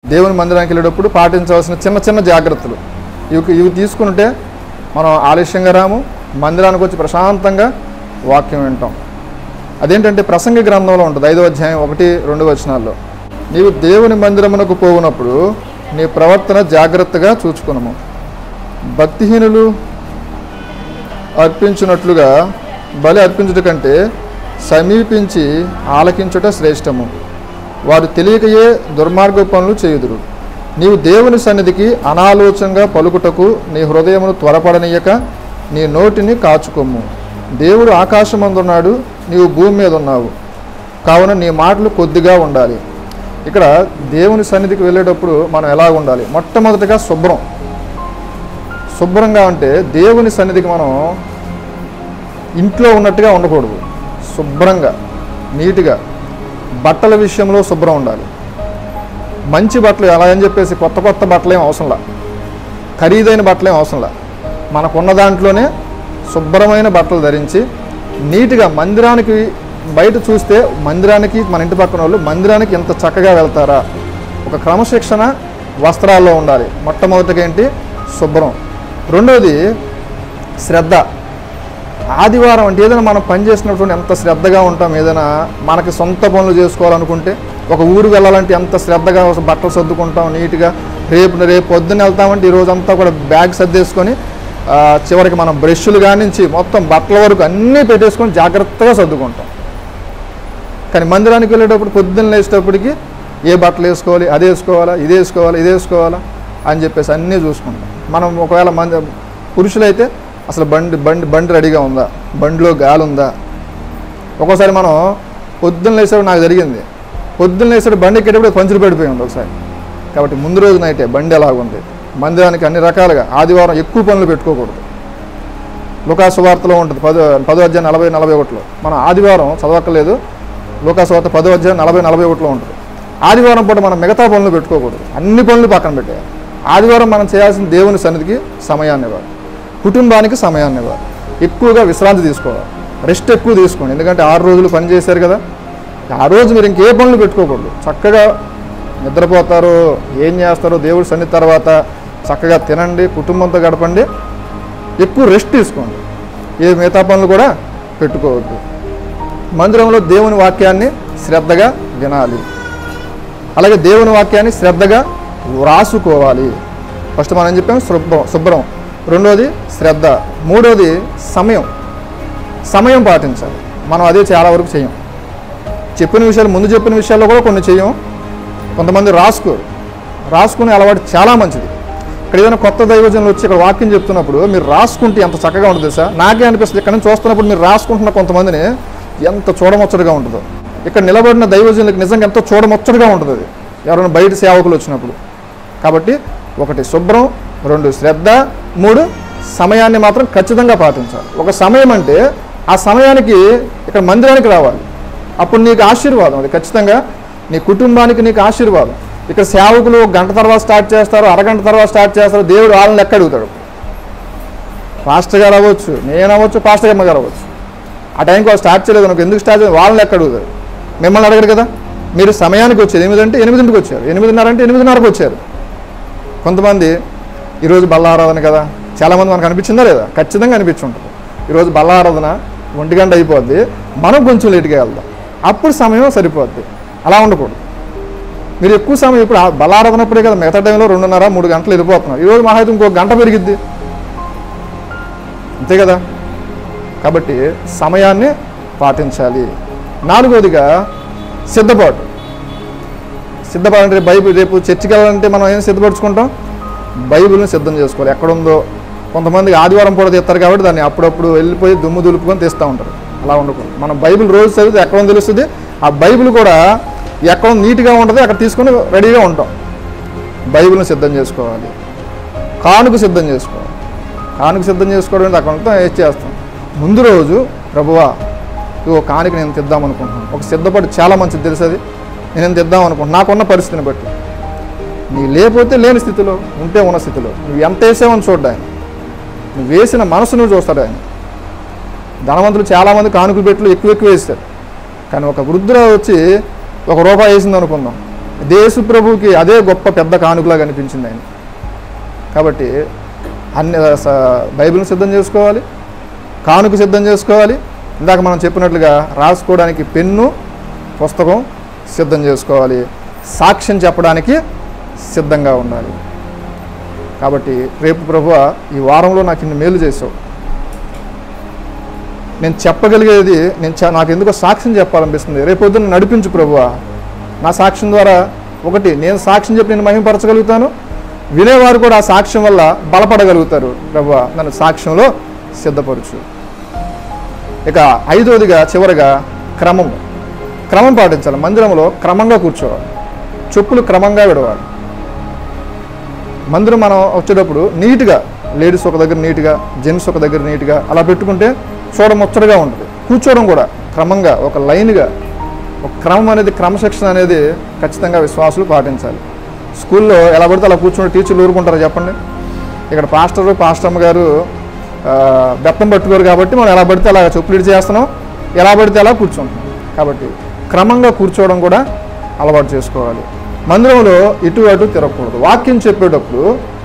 దేవుని మందిరానికి వెళ్ళేటప్పుడు పాటించవలసిన చిన్న చిన్న జాగ్రత్తలు ఇవి ఇవి తీసుకుంటే మనం ఆలస్యంగా రాము మందిరానికి వచ్చి ప్రశాంతంగా వాక్యం వింటాం అదేంటంటే ప్రసంగ గ్రంథంలో ఉంటుంది ఐదో అధ్యాయం ఒకటి రెండు వచనాల్లో నీవు దేవుని మందిరమునకు పోవునప్పుడు నీ ప్రవర్తన జాగ్రత్తగా చూచుకునము భక్తిహీనులు అర్పించినట్లుగా బలి అర్పించుట కంటే సమీపించి ఆలకించుట శ్రేష్టము వారు తెలియకయే దుర్మార్గ పనులు చేయుదురు నీవు దేవుని సన్నిధికి అనాలోచనగా పలుకుటకు నీ హృదయమును త్వరపడనీయక నీ నోటిని కాచుకొమ్ము దేవుడు ఆకాశమందున్నాడు నీవు భూమి మీద ఉన్నావు కావున నీ మాటలు కొద్దిగా ఉండాలి ఇక్కడ దేవుని సన్నిధికి వెళ్ళేటప్పుడు మనం ఎలా ఉండాలి మొట్టమొదటిగా శుభ్రం శుభ్రంగా అంటే దేవుని సన్నిధికి మనం ఇంట్లో ఉన్నట్టుగా ఉండకూడదు శుభ్రంగా నీట్గా బట్టల విషయంలో శుభ్రం ఉండాలి మంచి బట్టలు ఎలా అని చెప్పేసి కొత్త కొత్త బట్టలు ఏం అవసరంలా ఖరీదైన బట్టలు ఏం అవసరంలా మనకున్న దాంట్లోనే శుభ్రమైన బట్టలు ధరించి నీట్గా మందిరానికి బయట చూస్తే మందిరానికి మన ఇంటి పక్కన వాళ్ళు మందిరానికి ఎంత చక్కగా వెళ్తారా ఒక క్రమశిక్షణ వస్త్రాల్లో ఉండాలి మొట్టమొదటిగా ఏంటి శుభ్రం రెండోది శ్రద్ధ ఆదివారం అంటే ఏదైనా మనం పని చేసినప్పుడు ఎంత శ్రద్ధగా ఉంటాం ఏదైనా మనకి సొంత పనులు చేసుకోవాలనుకుంటే ఒక ఊరు వెళ్ళాలంటే ఎంత శ్రద్ధగా ఒక బట్టలు సర్దుకుంటాం నీట్గా రేపు రేపు పొద్దున్న వెళ్తామంటే ఈ రోజంతా కూడా బ్యాగ్ సర్దేసుకొని ఆ, చివరికి మనం బ్రష్లు కానించి మొత్తం బట్టల వరకు అన్నీ పెట్టేసుకొని జాగ్రత్తగా సర్దుకుంటాం కానీ మందిరానికి వెళ్ళేటప్పుడు పొద్దున్న లేచేటప్పటికి ఏ బట్టలు వేసుకోవాలి అది వేసుకోవాలా ఇది వేసుకోవాలా ఇది వేసుకోవాలా అని చెప్పేసి అన్నీ చూసుకుంటాం మనం ఒకవేళ మంది పురుషులైతే అసలు బండి బండి బండి రెడీగా ఉందా బండిలో గాలి ఉందా ఒక్కోసారి మనం పొద్దున్న లేసేటప్పుడు నాకు జరిగింది పొద్దున్న లేసేటప్పుడు బండి ఎక్కేటప్పుడు పంచులు పడిపోయి ఉంది ఒకసారి కాబట్టి ముందు రోజు నైటే బండి ఎలాగుంది మందిరానికి అన్ని రకాలుగా ఆదివారం ఎక్కువ పనులు పెట్టుకోకూడదు లుకాసు వార్తలో ఉంటుంది పదో పదో అధ్యాయం నలభై నలభై ఒకటిలో మనం ఆదివారం చదవక్కర్లేదు లుకాసు వార్త పదో అధ్యాయం నలభై నలభై ఒకటిలో ఉంటుంది ఆదివారం పూట మనం మిగతా పనులు పెట్టుకోకూడదు అన్ని పనులు పక్కన పెట్టేయాలి ఆదివారం మనం చేయాల్సిన దేవుని సన్నిధికి సమయాన్ని ఇవ్వాలి కుటుంబానికి సమయాన్ని ఇవ్వాలి ఎక్కువగా విశ్రాంతి తీసుకోవాలి రెస్ట్ ఎక్కువ తీసుకోండి ఎందుకంటే ఆరు రోజులు పని చేశారు కదా ఆ రోజు మీరు ఇంకే పనులు పెట్టుకోకూడదు చక్కగా నిద్రపోతారు ఏం చేస్తారో దేవుడి సన్నిధి తర్వాత చక్కగా తినండి కుటుంబంతో గడపండి ఎక్కువ రెస్ట్ తీసుకోండి ఏ మిగతా పనులు కూడా పెట్టుకోవద్దు మందిరంలో దేవుని వాక్యాన్ని శ్రద్ధగా వినాలి అలాగే దేవుని వాక్యాన్ని శ్రద్ధగా వ్రాసుకోవాలి ఫస్ట్ మనం ఏం చెప్పాం శుభ్రం శుభ్రం రెండోది శ్రద్ధ మూడోది సమయం సమయం పాటించాలి మనం అదే చాలా వరకు చేయం చెప్పిన విషయాలు ముందు చెప్పిన విషయాల్లో కూడా కొన్ని చేయం కొంతమంది రాసుకోరు రాసుకునే అలవాటు చాలా మంచిది ఇక్కడ ఏదైనా కొత్త దైవజనులు వచ్చి ఇక్కడ వాక్యం చెప్తున్నప్పుడు మీరు రాసుకుంటే ఎంత చక్కగా ఉంటుంది తెలుసా నాకే అనిపిస్తుంది ఇక్కడ నుంచి చూస్తున్నప్పుడు మీరు రాసుకుంటున్న కొంతమందిని ఎంత చూడముచ్చటగా ఉంటుందో ఇక్కడ నిలబడిన దైవజనులకు నిజంగా ఎంతో చూడముచ్చటగా ఉంటుంది అది ఎవరైనా బయట సేవకులు వచ్చినప్పుడు కాబట్టి ఒకటి శుభ్రం రెండు శ్రద్ధ మూడు సమయాన్ని మాత్రం ఖచ్చితంగా పాటించాలి ఒక సమయం అంటే ఆ సమయానికి ఇక్కడ మందిరానికి రావాలి అప్పుడు నీకు ఆశీర్వాదం అది ఖచ్చితంగా నీ కుటుంబానికి నీకు ఆశీర్వాదం ఇక్కడ సేవకులు ఒక గంట తర్వాత స్టార్ట్ చేస్తారు అరగంట తర్వాత స్టార్ట్ చేస్తారు దేవుడు వాళ్ళని లెక్క అడుగుతాడు పాస్టర్ గారు అవ్వచ్చు నేను అవ్వచ్చు పాస్టర్ అమ్మ గారు అవ్వచ్చు ఆ టైంకి వాళ్ళు స్టార్ట్ చేయలేదు నాకు ఎందుకు స్టార్ట్ చేయలేదు వాళ్ళని లెక్క అడుగుతారు మిమ్మల్ని అడగరు కదా మీరు సమయానికి వచ్చారు ఎనిమిది అంటే ఎనిమిదింటికి వచ్చారు ఎనిమిదిన్నర అంటే ఎనిమిదిన్నరకు వచ్చారు కొంతమంది ఈరోజు బల్లారాధన కదా చాలామంది మనకు అనిపించిందా లేదా ఖచ్చితంగా అనిపించి ఉంటుంది ఈరోజు బల్లారాధన ఒంటి గంట అయిపోద్ది మనం కొంచెం లేట్గా వెళ్దాం అప్పుడు సమయం సరిపోద్ది అలా ఉండకూడదు మీరు ఎక్కువ సమయం ఇప్పుడు ఆ బల్లారాధనప్పుడే కదా మిగతా టైంలో రెండున్నర మూడు గంటలు వెళ్ళిపోతున్నారు ఈరోజు మహా అయితే ఇంకో గంట పెరిగిద్ది అంతే కదా కాబట్టి సమయాన్ని పాటించాలి నాలుగోదిగా సిద్ధపాటు సిద్ధపాటు అంటే బైబిల్ రేపు చర్చికి వెళ్ళాలంటే మనం ఏం సిద్ధపరచుకుంటాం బైబిల్ని సిద్ధం చేసుకోవాలి ఎక్కడుందో కొంతమంది ఆదివారం పూట తీస్తారు కాబట్టి దాన్ని అప్పుడప్పుడు వెళ్ళిపోయి దుమ్ము దులుపుకొని తీస్తూ ఉంటారు అలా ఉండకూడదు మనం బైబిల్ రోజు చదివితే ఎక్కడ ఉందో తెలుస్తుంది ఆ బైబిల్ కూడా ఎక్కడ నీట్గా ఉంటుంది అక్కడ తీసుకొని రెడీగా ఉంటాం బైబిల్ని సిద్ధం చేసుకోవాలి కానుక సిద్ధం చేసుకోవాలి కానుక సిద్ధం చేసుకోవడం అంటే అక్కడ ఉంటాం ఏది చేస్తాం ముందు రోజు ప్రభువా ఇగో కానుక నేను తెద్దాం అనుకుంటున్నాను ఒక సిద్ధపడి చాలా మంచిది తెలుసు అది నేను తెద్దాం అనుకుంటున్నాను నాకున్న పరిస్థితిని బట్టి నీ లేకపోతే లేని స్థితిలో ఉంటే ఉన్న స్థితిలో నువ్వు ఎంత వేసావని చూడ్డా ఆయన నువ్వు వేసిన మనసు నువ్వు చూస్తాడు ఆయన ధనవంతులు చాలామంది కానుకలు పెట్లు ఎక్కువ ఎక్కువ వేస్తారు కానీ ఒక వృద్ధుల వచ్చి ఒక రూపాయి వేసింది అనుకుందాం దేశ ప్రభువుకి అదే గొప్ప పెద్ద కానుకలా కనిపించింది ఆయన కాబట్టి అన్ని స- బైబిల్ని సిద్ధం చేసుకోవాలి కానుక సిద్ధం చేసుకోవాలి ఇందాక మనం చెప్పినట్లుగా రాసుకోవడానికి పెన్ను పుస్తకం సిద్ధం చేసుకోవాలి సాక్ష్యం చెప్పడానికి సిద్ధంగా ఉండాలి కాబట్టి రేపు ప్రభువ ఈ వారంలో నాకు ఇన్ని మేలు చేసావు నేను చెప్పగలిగేది నేను చ- నాకు ఎందుకో సాక్ష్యం చెప్పాలనిపిస్తుంది రేపు పొద్దున్న నడిపించు ప్రభువా నా సాక్ష్యం ద్వారా ఒకటి నేను సాక్ష్యం చెప్పి నేను మహిమపరచగలుగుతాను వినేవారు కూడా ఆ సాక్ష్యం వల్ల బలపడగలుగుతారు ప్రభువా నన్ను సాక్ష్యంలో సిద్ధపరచు ఇక ఐదవదిగా చివరిగా క్రమం క్రమం పాటించాలి మందిరంలో క్రమంగా కూర్చోవాలి చెప్పులు క్రమంగా విడవాలి మందిరం మనం వచ్చేటప్పుడు నీట్గా లేడీస్ ఒక దగ్గర నీట్గా జెంట్స్ ఒక దగ్గర నీట్గా అలా పెట్టుకుంటే చూడ ముచ్చటగా ఉంటుంది కూర్చోవడం కూడా క్రమంగా ఒక లైన్గా ఒక క్రమం అనేది క్రమశిక్షణ అనేది ఖచ్చితంగా విశ్వాసులు పాటించాలి స్కూల్లో ఎలా పడితే అలా కూర్చుని టీచర్లు ఊరుకుంటారో చెప్పండి ఇక్కడ పాస్టర్ పాస్టమ్మ గారు ఆ, బెత్తం పట్టుకోరు కాబట్టి మనం ఎలా పడితే అలా చెప్పులు ఇడి చేస్తున్నాం ఎలా పడితే అలా కూర్చుంటాం కాబట్టి క్రమంగా కూర్చోవడం కూడా అలవాటు చేసుకోవాలి మందిరంలో ఇటు అటు తిరగకూడదు వాక్యం చెప్పేటప్పుడు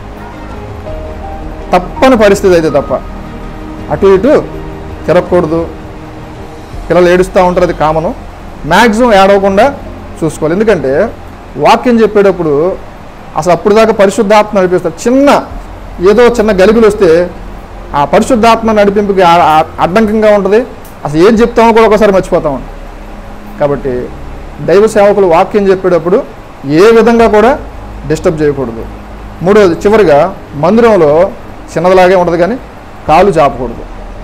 తప్పని పరిస్థితి అయితే తప్ప అటు ఇటు తిరగకూడదు పిల్లలు ఏడుస్తూ ఉంటారు అది కామను మ్యాక్సిమం ఏడవకుండా చూసుకోవాలి ఎందుకంటే వాక్యం చెప్పేటప్పుడు అసలు అప్పుడు దాకా పరిశుద్ధాత్మ నడిపిస్తారు చిన్న ఏదో చిన్న గలుగులు వస్తే ఆ పరిశుద్ధాత్మ నడిపింపుకి ఆ- ఆ- అడ్డంకంగా ఉంటుంది అసలు ఏం చెప్తామో కూడా ఒకసారి మర్చిపోతాం కాబట్టి దైవ సేవకులు వాక్యం చెప్పేటప్పుడు ఏ విధంగా కూడా డిస్టర్బ్ చేయకూడదు మూడవది చివరిగా మందిరంలో చిన్నదిలాగే ఉంటుంది కానీ కాలు చాపకూడదు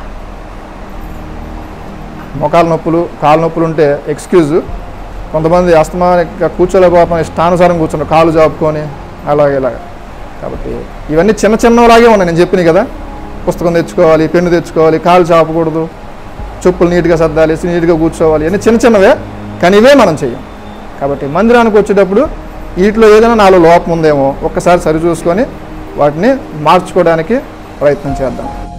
మోకాలు నొప్పులు కాలు నొప్పులు ఉంటే ఎక్స్క్యూజ్ కొంతమంది అస్తమానిక కూర్చోలేకపోతాం ఇష్టానుసారం కూర్చున్నారు కాలు చాపుకొని అలాగే ఇలాగ కాబట్టి ఇవన్నీ చిన్న చిన్నలాగే ఉన్నాయి నేను చెప్పినాయి కదా పుస్తకం తెచ్చుకోవాలి పెన్ను తెచ్చుకోవాలి కాలు చాపకూడదు చెప్పులు నీట్గా సర్దాలి నీట్గా కూర్చోవాలి ఇవన్నీ చిన్న చిన్నవే కానీ ఇవే మనం చెయ్యం కాబట్టి మందిరానికి వచ్చేటప్పుడు వీటిలో ఏదైనా నాలో లోపం ఉందేమో ఒక్కసారి సరి చూసుకొని వాటిని మార్చుకోవడానికి ప్రయత్నం చేద్దాం